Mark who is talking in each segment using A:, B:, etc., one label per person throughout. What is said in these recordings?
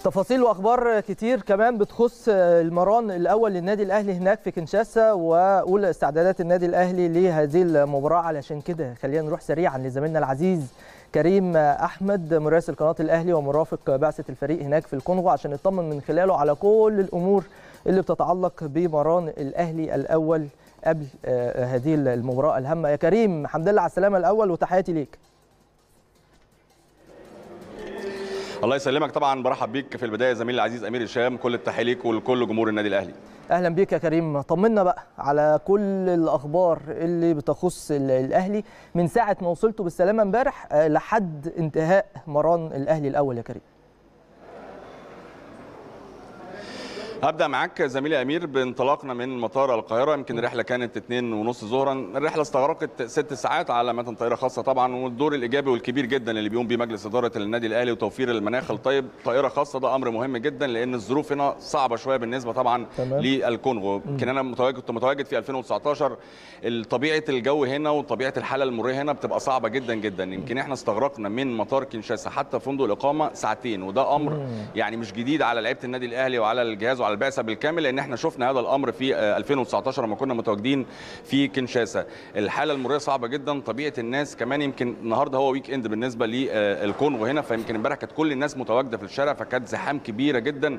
A: تفاصيل واخبار كتير كمان بتخص المران الاول للنادي الاهلي هناك في كنشاسا واولى استعدادات النادي الاهلي لهذه المباراه علشان كده خلينا نروح سريعا لزميلنا العزيز كريم احمد مراسل قناه الاهلي ومرافق بعثه الفريق هناك في الكونغو عشان نطمن من خلاله على كل الامور اللي بتتعلق بمران الاهلي الاول قبل هذه المباراه الهامه يا كريم الحمد لله على السلامه الاول وتحياتي ليك
B: الله يسلمك طبعا برحب بيك في البدايه زميلي العزيز امير هشام كل التحيه ليك ولكل جمهور النادي الاهلي
A: اهلا بيك يا كريم طمنا بقى على كل الاخبار اللي بتخص الاهلي من ساعه ما وصلتوا بالسلامه امبارح لحد انتهاء مران الاهلي الاول يا كريم
B: هبدا معاك زميلي امير بانطلاقنا من مطار القاهره يمكن الرحله كانت 2 ونص ظهرا الرحله استغرقت ست ساعات على متن طائره خاصه طبعا والدور الايجابي والكبير جدا اللي بيقوم بيه مجلس اداره النادي الاهلي وتوفير المناخ الطيب طائره خاصه ده امر مهم جدا لان الظروف هنا صعبه شويه بالنسبه طبعا
A: تمام.
B: للكونغو يمكن انا متواجد كنت متواجد في 2019 طبيعه الجو هنا وطبيعه الحاله المريه هنا بتبقى صعبه جدا جدا يمكن احنا استغرقنا من مطار كينشاسا حتى فندق الاقامه ساعتين وده امر يعني مش جديد على لعيبه النادي الاهلي وعلى الجهاز وعلى البعثه بالكامل لان احنا شفنا هذا الامر في 2019 لما كنا متواجدين في كينشاسا الحاله المريه صعبه جدا طبيعه الناس كمان يمكن النهارده هو ويك اند بالنسبه للكونغو هنا فيمكن امبارح كانت كل الناس متواجده في الشارع فكانت زحام كبيره جدا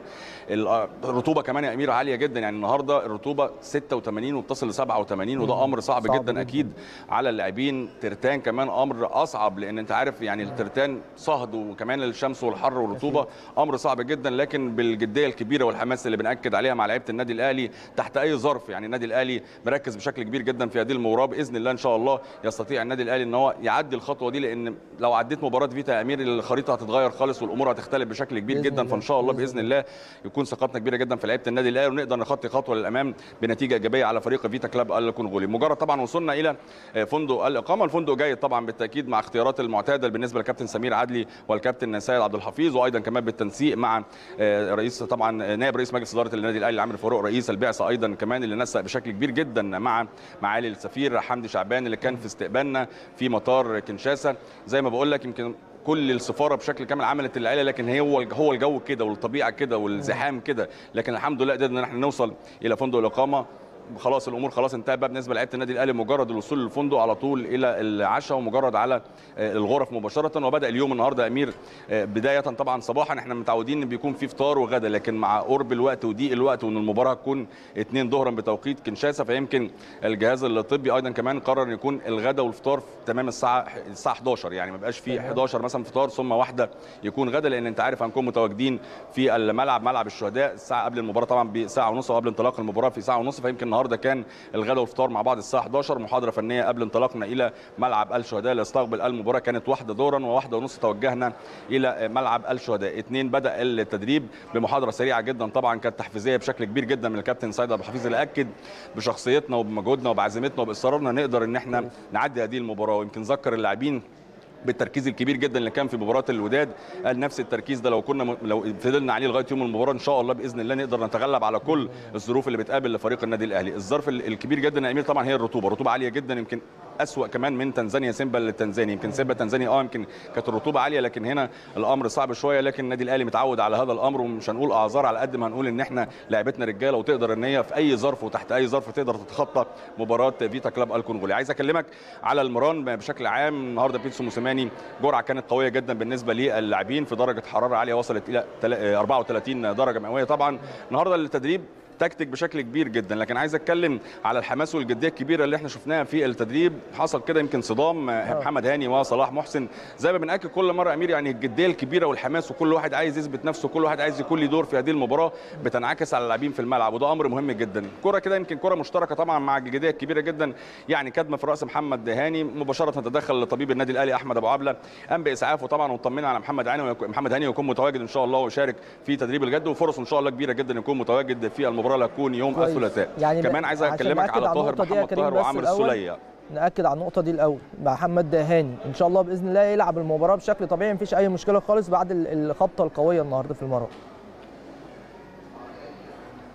B: الرطوبه كمان يا امير عاليه جدا يعني النهارده الرطوبه 86 وبتصل ل 87 وده امر صعب, صعب جدا, جدا اكيد على اللاعبين ترتان كمان امر اصعب لان انت عارف يعني الترتان صهد وكمان الشمس والحر والرطوبه امر صعب جدا لكن بالجديه الكبيره والحماس اللي بناكد عليها مع لعيبه النادي الاهلي تحت اي ظرف يعني النادي الاهلي مركز بشكل كبير جدا في هذه المباراه باذن الله ان شاء الله يستطيع النادي الاهلي ان هو يعدي الخطوه دي لان لو عديت مباراه فيتا يا امير الخريطه هتتغير خالص والامور هتختلف بشكل كبير جدا فان شاء الله باذن الله يكون ثقتنا كبيره جدا في لعيبه النادي الاهلي ونقدر نخطي خطوه للامام بنتيجه ايجابيه على فريق فيتا كلاب الكونغولي مجرد طبعا وصلنا الى فندق الاقامه الفندق جيد طبعا بالتاكيد مع اختيارات المعتاده بالنسبه للكابتن سمير عدلي والكابتن سيد عبد الحفيظ وايضا كمان بالتنسيق مع رئيس طبعا نائب رئيس مجلس اداره النادي الاهلي عامر فاروق رئيس البعثه ايضا كمان اللي نسق بشكل كبير جدا مع معالي السفير حمدي شعبان اللي كان في استقبالنا في مطار كنشاسا زي ما بقول لك يمكن كل السفاره بشكل كامل عملت اللي عليها لكن هي هو هو الجو كده والطبيعه كده والزحام كده لكن الحمد لله قدرنا ان احنا نوصل الى فندق الاقامه خلاص الامور خلاص انتهت بقى بالنسبه لعيبه النادي الاهلي مجرد الوصول للفندق على طول الى العشاء ومجرد على الغرف مباشره وبدا اليوم النهارده امير بدايه طبعا صباحا احنا متعودين ان بيكون في فطار وغدا لكن مع قرب الوقت وضيق الوقت وان المباراه تكون 2 ظهرا بتوقيت كنشاسا فيمكن الجهاز الطبي ايضا كمان قرر ان يكون الغدا والفطار في تمام الساعه الساعه 11 يعني ما بقاش في 11 مثلا فطار ثم واحده يكون غدا لان انت عارف هنكون متواجدين في الملعب ملعب الشهداء الساعه قبل المباراه طبعا بساعه ونص وقبل انطلاق المباراه في ساعه ونص فيمكن النهارده كان الغداء والفطار مع بعض الساعه 11 محاضره فنيه قبل انطلاقنا الى ملعب الشهداء لاستقبل المباراه كانت واحده دورا وواحده ونص توجهنا الى ملعب الشهداء اثنين بدا التدريب بمحاضره سريعه جدا طبعا كانت تحفيزيه بشكل كبير جدا من الكابتن سيد عبد الحفيظ اللي اكد بشخصيتنا وبمجهودنا وبعزيمتنا وباصرارنا نقدر ان احنا نعدي هذه المباراه ويمكن ذكر اللاعبين بالتركيز الكبير جدا اللي كان في مباراه الوداد قال نفس التركيز ده لو كنا لو فضلنا عليه لغايه يوم المباراه ان شاء الله باذن الله نقدر نتغلب على كل الظروف اللي بتقابل لفريق النادي الاهلي الظرف الكبير جدا يا امير طبعا هي الرطوبه رطوبه عاليه جدا يمكن اسوا كمان من تنزانيا سيمبا للتنزاني يمكن سيمبا تنزانيا اه يمكن كانت الرطوبه عاليه لكن هنا الامر صعب شويه لكن النادي الاهلي متعود على هذا الامر ومش هنقول اعذار على قد ما هنقول ان احنا لعبتنا رجاله وتقدر ان هي في اي ظرف وتحت اي ظرف تقدر تتخطى مباراه فيتا كلاب الكونغولي عايز اكلمك على المران بشكل عام النهارده بيتسو موسيماني جرعه كانت قويه جدا بالنسبه للاعبين في درجه حراره عاليه وصلت الى 34 درجه مئويه طبعا النهارده التدريب تكتيك بشكل كبير جدا لكن عايز اتكلم على الحماس والجديه الكبيره اللي احنا شفناها في التدريب حصل كده يمكن صدام محمد هاني وصلاح محسن زي ما بناكد كل مره امير يعني الجديه الكبيره والحماس وكل واحد عايز يثبت نفسه كل واحد عايز يكون له دور في هذه المباراه بتنعكس على اللاعبين في الملعب وده امر مهم جدا كره كده يمكن كره مشتركه طبعا مع الجديه الكبيره جدا يعني كدمه في راس محمد هاني مباشره تدخل طبيب النادي الاهلي احمد ابو عبله قام باسعافه طبعا وطمنا على محمد هاني محمد هاني يكون متواجد ان شاء الله ويشارك في تدريب الجد وفرص ان شاء الله كبيره جدا يكون متواجد في المباراه اللي هتكون يوم الثلاثاء يعني كمان عايز اكلمك على طاهر محمد طاهر وعامر السوليه
A: ناكد على النقطه دي الاول محمد هاني ان شاء الله باذن الله يلعب المباراه بشكل طبيعي مفيش اي مشكله خالص بعد الخبطه القويه النهارده في المباراه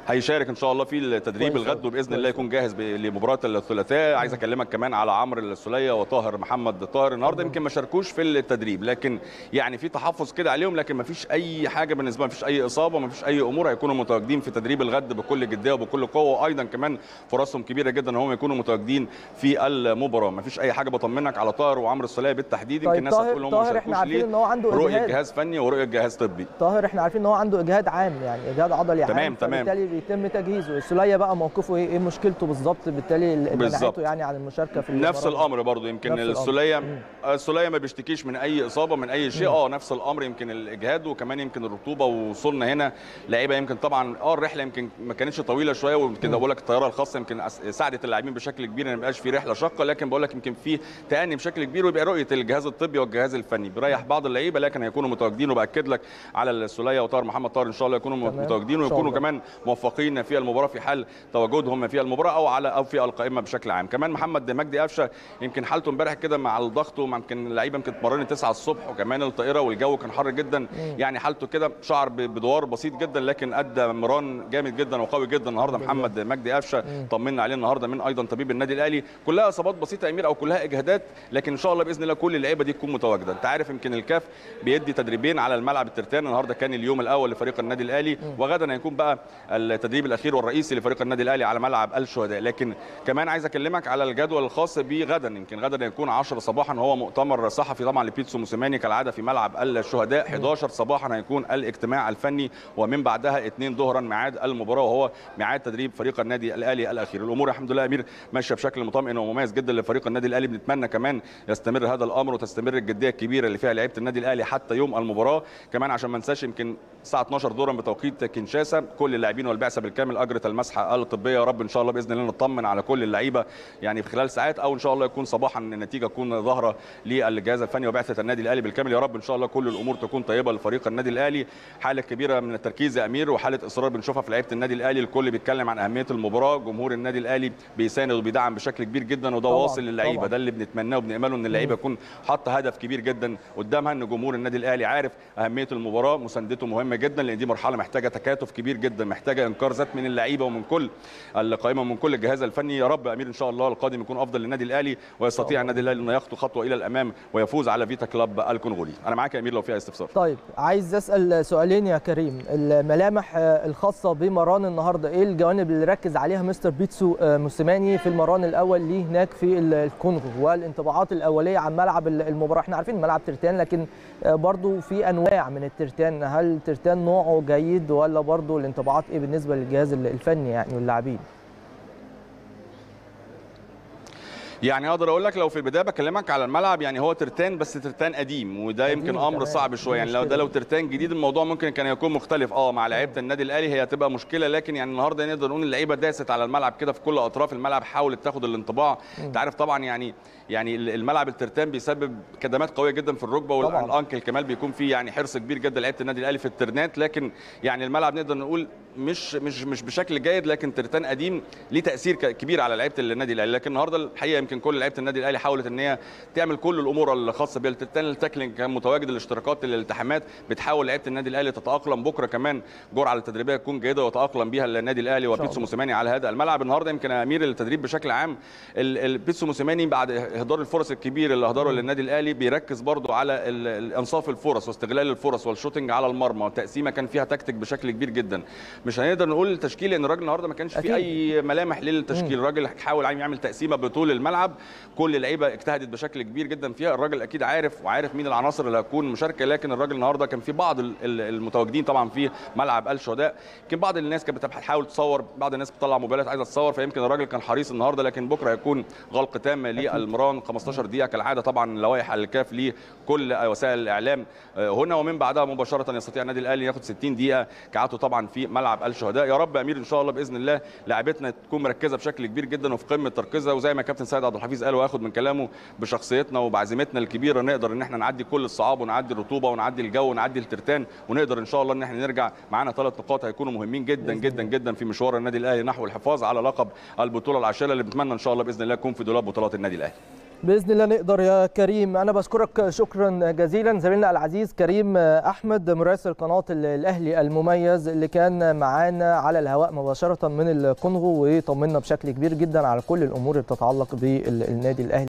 B: هيشارك ان شاء الله في التدريب
A: كويس
B: الغد
A: أوي،
B: وباذن
A: كويس
B: الله
A: أوي.
B: يكون جاهز ب- لمباراه الثلاثاء عايز اكلمك كمان على عمرو السوليه وطاهر محمد طاهر النهارده يمكن ما شاركوش في التدريب لكن يعني في تحفظ كده عليهم لكن ما فيش اي حاجه بالنسبه ما فيش اي اصابه ما فيش اي امور هيكونوا متواجدين في تدريب الغد بكل جديه وبكل قوه وايضا كمان فرصهم كبيره جدا ان هم يكونوا متواجدين في المباراه ما فيش اي حاجه بطمنك على طاهر وعمرو السوليه بالتحديد يمكن
A: طيب
B: الناس
A: طاهر-
B: هتقول هم ما
A: طاهر إحنا
B: شاركوش
A: عارفين
B: ليه
A: إن هو عنده
B: رؤيه
A: إجهاد.
B: جهاز فني ورؤيه جهاز طبي
A: طاهر احنا عارفين ان هو عنده اجهاد عام يعني اجهاد عضلي
B: تمام،
A: عام
B: تمام.
A: فبالتالي بيتم تجهيزه السوليه بقى موقفه ايه ايه مشكلته بالظبط بالتالي
B: بالظبط.
A: منعته يعني عن المشاركه في
B: نفس
A: المباراة.
B: الامر برضو يمكن
A: نفس الأمر.
B: السوليه
A: مم.
B: السوليه ما بيشتكيش من اي اصابه من اي شيء اه نفس الامر يمكن الاجهاد وكمان يمكن الرطوبه ووصولنا هنا لعيبه يمكن طبعا اه الرحله يمكن ما كانتش طويله شويه ويمكن بقول لك الطياره الخاصه يمكن أس- ساعدت اللاعبين بشكل كبير ان ما يبقاش في رحله شاقه لكن بقول لك يمكن في تاني بشكل كبير ويبقى رؤيه الجهاز الطبي والجهاز الفني بيريح بعض اللعيبه لكن هيكونوا متواجدين وباكد لك على السوليه وطاهر محمد طاهر ان شاء الله يكونوا
A: تمام.
B: متواجدين
A: إن شاء
B: ويكونوا
A: الله.
B: كمان موفقين في المباراه في حال تواجدهم في المباراه او على او في القائمه بشكل عام كمان محمد مجدي قفشه يمكن حالته امبارح كده مع الضغط ويمكن اللعيبه يمكن اتمرنت 9 الصبح وكمان الطائره والجو كان حر جدا يعني حالته كده شعر ب- بدوار بسيط جدا لكن ادى مران جامد جدا وقوي جدا النهارده محمد مجدي قفشه طمنا عليه النهارده من ايضا طبيب النادي الاهلي كلها اصابات بسيطه يا امير او كلها اجهادات لكن ان شاء الله باذن الله كل اللعيبه دي تكون متواجده انت عارف يمكن الكاف بيدي تدريبين على الملعب الترتان النهارده كان اليوم الاول لفريق النادي الاهلي وغدا هيكون بقى التدريب الاخير والرئيسي لفريق النادي الاهلي على ملعب الشهداء لكن كمان عايز اكلمك على الجدول الخاص بغدا يمكن غدا هيكون 10 صباحا هو مؤتمر صحفي طبعا لبيتسو موسيماني كالعاده في ملعب الشهداء 11 صباحا هيكون الاجتماع الفني ومن بعدها 2 ظهرا ميعاد المباراه وهو ميعاد تدريب فريق النادي الاهلي الاخير الامور الحمد لله يا امير ماشيه بشكل مطمئن ومميز جدا لفريق النادي الاهلي بنتمنى كمان يستمر هذا الامر وتستمر الجديه الكبيره اللي فيها لعيبه النادي الاهلي حتى يوم المباراه كمان عشان ما ننساش يمكن الساعه 12 ظهرا بتوقيت كينشاسا كل اللاعبين والبعثه بالكامل اجرت المسحه الطبيه يا رب ان شاء الله باذن الله نطمن على كل اللعيبه يعني في خلال ساعات او ان شاء الله يكون صباحا النتيجه تكون ظاهره للجهاز الفني وبعثه النادي الاهلي بالكامل يا رب ان شاء الله كل الامور تكون طيبه لفريق النادي الاهلي حاله كبيره من التركيز يا امير وحاله اصرار بنشوفها في لعيبه النادي الاهلي الكل بيتكلم عن اهميه المباراه جمهور النادي الاهلي بيساند وبيدعم بشكل كبير جدا وده
A: طبعاً،
B: واصل للعيبه
A: طبعاً.
B: ده اللي بنتمناه وبنامله ان اللعيبه يكون حاطه هدف كبير جدا قدامها ان جمهور النادي الاهلي عارف اهميه المباراه مساندته مهمه جدا لان دي مرحله محتاجه تكاتف كبير جدا محتاجه انكار ذات من اللعيبه ومن كل القائمه ومن كل الجهاز الفني يا رب امير ان شاء الله القادم يكون افضل للنادي الاهلي ويستطيع النادي الاهلي انه يخطو خطوه الى الامام ويفوز على فيتا كلاب الكونغولي انا معاك يا امير لو فيها استفسار
A: طيب عايز اسال سؤالين يا كريم الملامح آه، الخاصه بمران النهارده ايه الجوانب اللي ركز عليها مستر بيتسو آه، موسيماني في المران الاول ليه هناك في ال- الكونغو والانطباعات الاوليه عن ملعب ال- المباراه احنا عارفين ملعب ترتان لكن آه، برضو في انواع من الترتان هل ترتان نوعه جيد ولا برضو الانطباعات ايه بالنسبه للجهاز ال- الفني يعني واللاعبين
B: يعني اقدر اقول لك لو في البدايه بكلمك على الملعب يعني هو ترتان بس ترتان قديم وده
A: قديم
B: يمكن امر
A: كمان.
B: صعب شويه يعني لو ده
A: مشكلة.
B: لو ترتان جديد الموضوع ممكن كان يكون مختلف اه مع لعيبه النادي الاهلي هي هتبقى مشكله لكن يعني النهارده نقدر نقول اللعيبه داست على الملعب كده في كل اطراف الملعب حاولت تاخد الانطباع انت عارف طبعا يعني يعني الملعب الترتان بيسبب كدمات قويه جدا في الركبه
A: طبعاً.
B: والانكل كمان بيكون فيه يعني حرص كبير جدا لعيبه النادي الاهلي في الترنات لكن يعني الملعب نقدر نقول مش مش مش بشكل جيد لكن ترتان قديم ليه تاثير ك- كبير على لعيبه النادي الاهلي لكن النهارده الحقيقه يمكن كل لعيبه النادي الاهلي حاولت ان هي تعمل كل الامور الخاصه بالترتان التاكلينج كان متواجد الاشتراكات الالتحامات بتحاول لعيبه النادي الاهلي تتاقلم بكره كمان جرعه التدريبيه تكون جيده ويتاقلم بيها النادي الاهلي
A: شاء
B: وبيتسو
A: الله.
B: موسيماني على هذا الملعب النهارده يمكن امير التدريب بشكل عام ال- ال- بيتسو موسيماني بعد اهدار الفرص الكبير اللي اهدره للنادي الاهلي بيركز برضو على ال- ال- انصاف الفرص واستغلال الفرص والشوتنج على المرمى والتقسيمه كان فيها تكتيك بشكل كبير جدا مش هنقدر نقول التشكيل لان الراجل النهارده ما كانش
A: أكيد.
B: فيه اي ملامح للتشكيل الراجل حاول يعمل تقسيمه بطول الملعب كل اللعيبه اجتهدت بشكل كبير جدا فيها الراجل اكيد عارف وعارف مين العناصر اللي هتكون مشاركه لكن الراجل النهارده كان في بعض ال- ال- المتواجدين طبعا في ملعب الشهداء يمكن بعض الناس كانت بتحاول تصور بعض الناس بتطلع موبايلات عايزه تصور فيمكن الراجل كان حريص النهارده لكن بكره هيكون غلق تام للمران 15 دقيقه كالعاده طبعا لوائح الكاف لكل وسائل الاعلام آه، هنا ومن بعدها مباشره يستطيع النادي الاهلي ياخد 60 دقيقه كعادته طبعا في ملعب الشهداء يا رب امير ان شاء الله باذن الله لاعبتنا تكون مركزه بشكل كبير جدا وفي قمه تركيزها وزي ما كابتن سيد عبد الحفيظ قال واخد من كلامه بشخصيتنا وبعزيمتنا الكبيره نقدر ان احنا نعدي كل الصعاب ونعدي الرطوبه ونعدي الجو ونعدي الترتان ونقدر ان شاء الله ان احنا نرجع معانا ثلاث نقاط هيكونوا مهمين جدا جدا جدا في مشوار النادي الاهلي نحو الحفاظ على لقب البطوله العاشره اللي بنتمنى ان شاء الله باذن الله يكون في دولاب بطولات النادي الاهلي
A: باذن الله نقدر يا كريم انا بشكرك شكرا جزيلا زميلنا العزيز كريم احمد مراسل قناه الاهلي المميز اللي كان معانا على الهواء مباشره من الكونغو وطمنا بشكل كبير جدا على كل الامور اللي بتتعلق بالنادي الاهلي